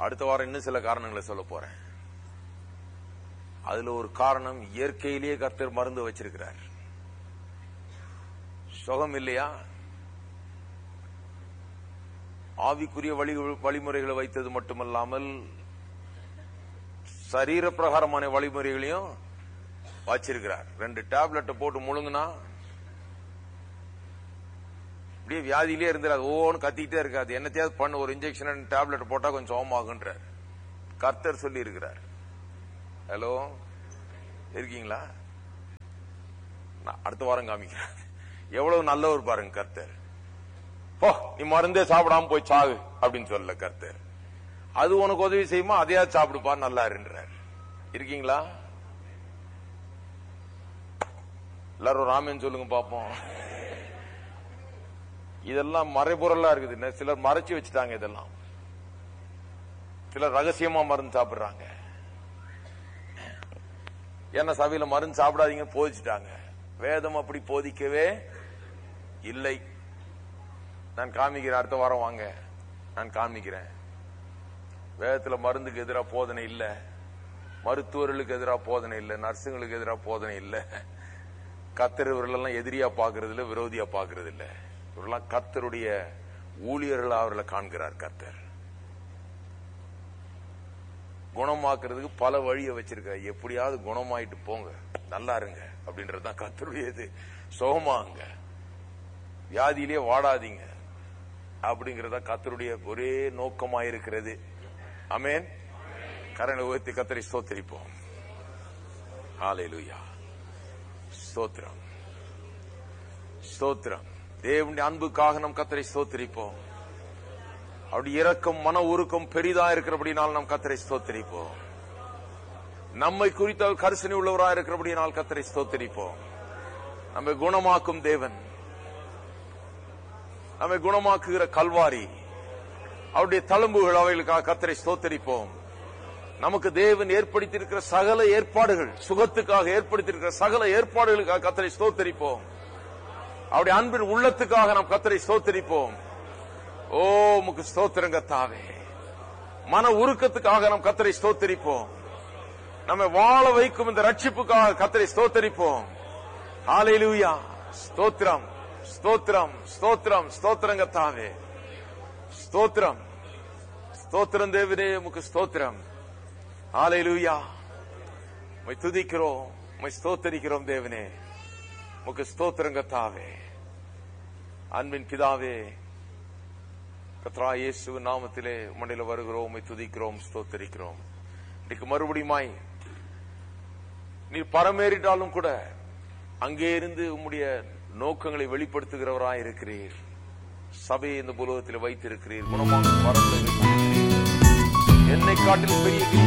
அடுத்த வாரம் இன்னும் சில காரணங்களை சொல்ல போறேன் அதுல ஒரு காரணம் இயற்கையிலேயே கர்த்தர் மருந்து வச்சிருக்கிறார் சுகம் இல்லையா ஆவிக்குரிய வழி வழிமுறைகளை வைத்தது மட்டுமல்லாமல் சரீர பிரகாரமான வழிமுறைகளையும் வச்சிருக்கிறார் ரெண்டு டேப்லெட்டை போட்டு முழுங்குனா அப்படியே வியாதியிலே இருந்துடாது ஓன்னு கத்திக்கிட்டே இருக்காது என்னத்தையாவது பண்ண ஒரு இன்ஜெக்ஷன் டேப்லெட் போட்டா கொஞ்சம் சோமாகுன்றார் கர்த்தர் சொல்லி இருக்கிறார் ஹலோ இருக்கீங்களா நான் அடுத்த வாரம் காமிக்கிறேன் எவ்வளவு நல்லவர் பாருங்க கர்த்தர் போ நீ மருந்தே சாப்பிடாம போய் சாகு அப்படின்னு சொல்லல கர்த்தர் அது உனக்கு உதவி செய்யுமா அதையாவது சாப்பிடுப்பா நல்லா இருன்றார் இருக்கீங்களா எல்லாரும் ராமன் சொல்லுங்க பாப்போம் இதெல்லாம் மறைபொருளா இருக்குது இன்னும் சிலர் மறைச்சு வச்சுட்டாங்க இதெல்லாம் சிலர் ரகசியமா மருந்து சாப்பிடுறாங்க ஏன்னா சபையில மருந்து சாப்பிடாதீங்க போதிச்சுட்டாங்க வேதம் அப்படி போதிக்கவே இல்லை நான் காமிக்கிறேன் அடுத்த வாரம் வாங்க நான் காமிக்கிறேன் வேதத்துல மருந்துக்கு எதிராக போதனை இல்ல மருத்துவர்களுக்கு எதிராக போதனை இல்ல நர்ஸுங்களுக்கு எதிராக போதனை இல்ல கத்தர் இவர்களெல்லாம் எதிரியா பாக்குறது இல்ல விரோதியா பாக்குறது இல்ல இவரெல்லாம் கத்தருடைய ஊழியர்களா அவர்களை காண்கிறார் கத்தர் குணமாக்குறதுக்கு பல வழியை வச்சிருக்க எப்படியாவது குணமாயிட்டு போங்க நல்லா இருங்க அப்படின்றதுதான் கத்தருடைய இது சுகமாங்க வியாதியிலே வாடாதீங்க அப்படிங்கறத கத்தருடைய ஒரே நோக்கமாயிருக்கிறது அமேன் கரனை உயர்த்தி கத்தரை ஸ்தோத்திரிப்போம் ஹalleluya ஸ்தோத்திரம் ஸ்தோத்திரம் தேவனுடைய அன்புக்காக நம் கத்தரை ஸ்தோத்திரிப்போம் அவருடைய இரக்கம் மன உருக்கம் பெரிதா இருக்கிறபடினால் நாம் கத்தரை ஸ்தோத்திரிப்போம் நம்மை குறித்த அவர் கரிசனை உள்ளவரா இருக்கிறபடினால் கத்தரை ஸ்தோத்திரிப்போம் நம்மை குணமாக்கும் தேவன் நம்மை குணமாக்குகிற கல்வாரி அவருடைய தழும்புகள் அவைகளுக்காக கத்தரை ஸ்தோத்தரிப்போம் நமக்கு தேவன் ஏற்படுத்தியிருக்கிற சகல ஏற்பாடுகள் சுகத்துக்காக ஏற்படுத்தியிருக்கிற சகல ஏற்பாடுகளுக்காக கத்தரை ஸ்தோத்தரிப்போம் அவருடைய அன்பின் உள்ளத்துக்காக நாம் கத்தரை ஸ்தோத்தரிப்போம் ஓ முக்கு ஸ்தோத்திரங்க தாவே மன உருக்கத்துக்காக நாம் கத்தரை ஸ்தோத்தரிப்போம் நம்மை வாழ வைக்கும் இந்த ரட்சிப்புக்காக கத்தரை ஸ்தோத்தரிப்போம் ஹalleluya ஸ்தோத்திரம் ஸ்தோத்திரம் ஸ்தோத்திரம் ஸ்தோத்திரங்க தாவே ஸ்தோத்திரம் ஸ்தோத்திரம் தேவனே உமக்கு ஸ்தோத்திரம் ஹalleluya உம்மை துதிக்கிறோம் உம்மை ஸ்தோத்தரிக்கிறோம் தேவனே உமக்கு ஸ்தோத்திரங்க தாவே அன்பின் பிதாவே கத்ரா இயேசு நாமத்திலே உம்மிடையில வருகிறோம் உம்மை துதிக்கிறோம் ஸ்தோத்தரிக்கிறோம் இன்னைக்கு மறுபடியுமாய் நீர் பரமேறிட்டாலும் கூட அங்கே இருந்து உம்முடைய நோக்கங்களை வெளிப்படுத்துகிறவராய் இருக்கிறீர் சபையை இந்த புலகத்தில் வைத்திருக்கிறீர் குணமாக வரங்களை வைத்திருக்கிறீர் என்னை காட்டிலும் பெரிய